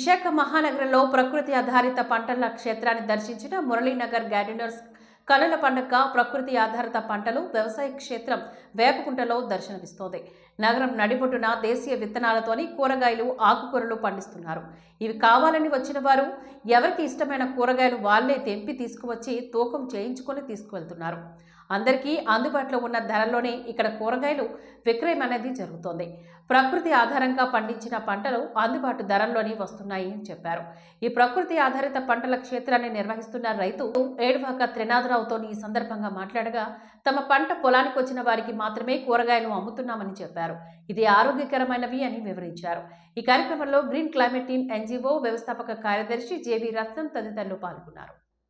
విశాఖ మహానగరంలో ప్రకృతి ఆధారిత పంటల క్షేత్రాన్ని దర్శించిన మురళీనగర్ గార్డెనర్స్ కనుల పండుగ ప్రకృతి ఆధారిత పంటలు వ్యవసాయ క్షేత్రం వేపకుంటలో దర్శనమిస్తోంది నగరం నడిబొడ్డున దేశీయ విత్తనాలతోని కూరగాయలు ఆకుకూరలు పండిస్తున్నారు ఇవి కావాలని వచ్చిన వారు ఎవరికి ఇష్టమైన కూరగాయలు వాళ్ళే తెంపి తీసుకువచ్చి తూకం చేయించుకొని తీసుకువెళ్తున్నారు అందరికీ అందుబాటులో ఉన్న ధరల్లోనే ఇక్కడ కూరగాయలు విక్రయం అనేది జరుగుతోంది ప్రకృతి ఆధారంగా పండించిన పంటలు అందుబాటు ధరల్లోనే వస్తున్నాయి అని చెప్పారు ఈ ప్రకృతి ఆధారిత పంటల క్షేత్రాన్ని నిర్వహిస్తున్న రైతు ఏడువాక త్రినాథరావుతో ఈ సందర్భంగా మాట్లాడగా తమ పంట పొలానికి వచ్చిన వారికి మాత్రమే కూరగాయలు అమ్ముతున్నామని చెప్పారు ఇది ఆరోగ్యకరమైనవి అని వివరించారు ఈ కార్యక్రమంలో గ్రీన్ క్లైమేట్ టీమ్ ఎన్జీఓ వ్యవస్థాపక కార్యదర్శి జేవి రత్నం తదితరులు పాల్గొన్నారు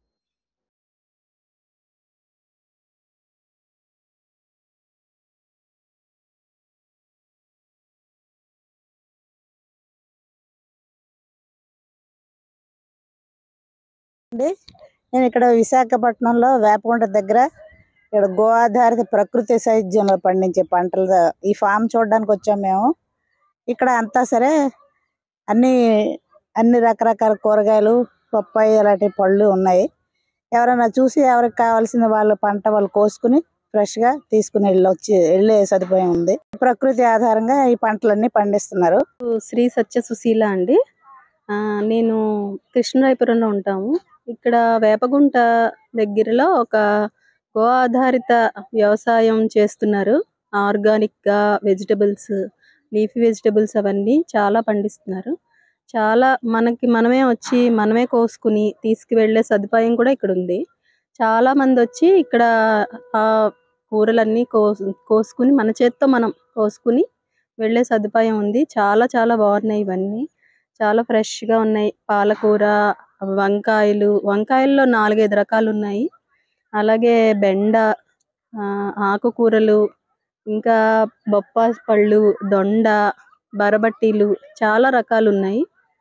అండి నేను ఇక్కడ విశాఖపట్నంలో వేపకుంట దగ్గర ఇక్కడ గో ఆధారిత ప్రకృతి సాహిత్యంలో పండించే పంటలు ఈ ఫామ్ చూడడానికి వచ్చాం మేము ఇక్కడ అంతా సరే అన్ని అన్ని రకరకాల కూరగాయలు పప్పాయి అలాంటి పళ్ళు ఉన్నాయి ఎవరైనా చూసి ఎవరికి కావాల్సిన వాళ్ళ పంట వాళ్ళు కోసుకుని ఫ్రెష్గా తీసుకుని వెళ్ళొచ్చి వెళ్ళే సదుపాయం ఉంది ప్రకృతి ఆధారంగా ఈ పంటలన్నీ పండిస్తున్నారు శ్రీ సత్య సుశీల అండి ఆ, నేను కృష్ణరాయపురంలో ఉంటాము ఇక్కడ వేపగుంట దగ్గరలో ఒక గో ఆధారిత వ్యవసాయం చేస్తున్నారు ఆర్గానిక్ గా వెజిటబుల్స్ లీఫీ వెజిటబుల్స్ అవన్నీ చాలా పండిస్తున్నారు చాలా మనకి మనమే వచ్చి మనమే కోసుకుని తీసుకువెళ్ళే సదుపాయం కూడా ఇక్కడ ఉంది చాలా మంది వచ్చి ఇక్కడ ఆ కూరలన్నీ కోసు కోసుకుని మన చేత్తో మనం కోసుకుని వెళ్ళే సదుపాయం ఉంది చాలా చాలా బాగున్నాయి ఇవన్నీ చాలా ఫ్రెష్ గా ఉన్నాయి పాలకూర వంకాయలు వంకాయల్లో నాలుగైదు రకాలు ఉన్నాయి అలాగే బెండ ఆ, ఆకుకూరలు ఇంకా బొప్పాసి పళ్ళు దొండ బరబట్టీలు చాలా రకాలు ఉన్నాయి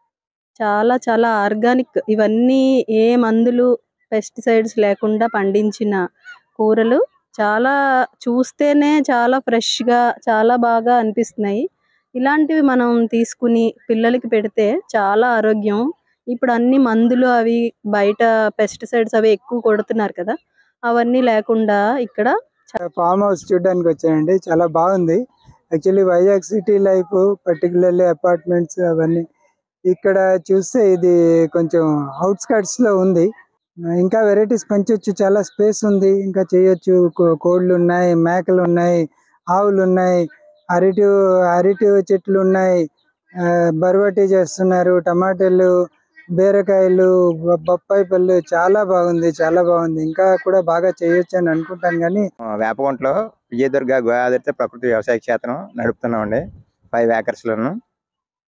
చాలా చాలా ఆర్గానిక్ ఇవన్నీ ఏ మందులు పెస్టిసైడ్స్ లేకుండా పండించిన కూరలు చాలా చూస్తేనే చాలా fresh గా చాలా బాగా అనిపిస్తున్నాయి ఇలాంటివి మనం తీసుకుని పిల్లలకి పెడితే చాలా ఆరోగ్యం ఇప్పుడు అన్ని మందులు అవి బయట పెస్టిసైడ్స్ అవి ఎక్కువ కొడుతున్నారు కదా అవన్నీ లేకుండా ఇక్కడ ఫామ్ హౌస్ చూడడానికి వచ్చానండి చాలా బాగుంది actually Vizag city life particularly apartments అవన్నీ ఇక్కడ చూస్తే ఇది కొంచెం అవుట్స్కట్స్ లో ఉంది ఇంకా వెరైటీస్ పెంచొచ్చు చాలా స్పేస్ ఉంది ఇంకా చేయొచ్చు కో- కోళ్ళు ఉన్నాయి మేకలు ఉన్నాయి ఆవులు ఉన్నాయి అరటి అరటి చెట్లు ఉన్నాయి ఆ, బర్బటి చేస్తున్నారు టమాటాలు బీరకాయలు బొ- బొప్పాయి పళ్ళు చాలా బాగుంది చాలా బాగుంది ఇంకా కూడా బాగా చేయొచ్చు అని అనుకుంటాను కానీ ఆ, వేపగుంటలో విజయదుర్గ గోదావరితో ప్రకృతి వ్యవసాయ క్షేత్రం నడుపుతున్నామండి ఫైవ్ ఏకర్స్లోను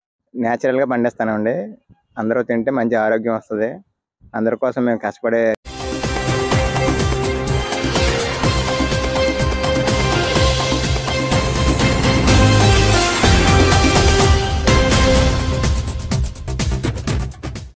న్యాచురల్గా పండిస్తామండి అందరూ తింటే మంచి ఆరోగ్యం వస్తుంది అందరి కోసం మేము కష్టపడే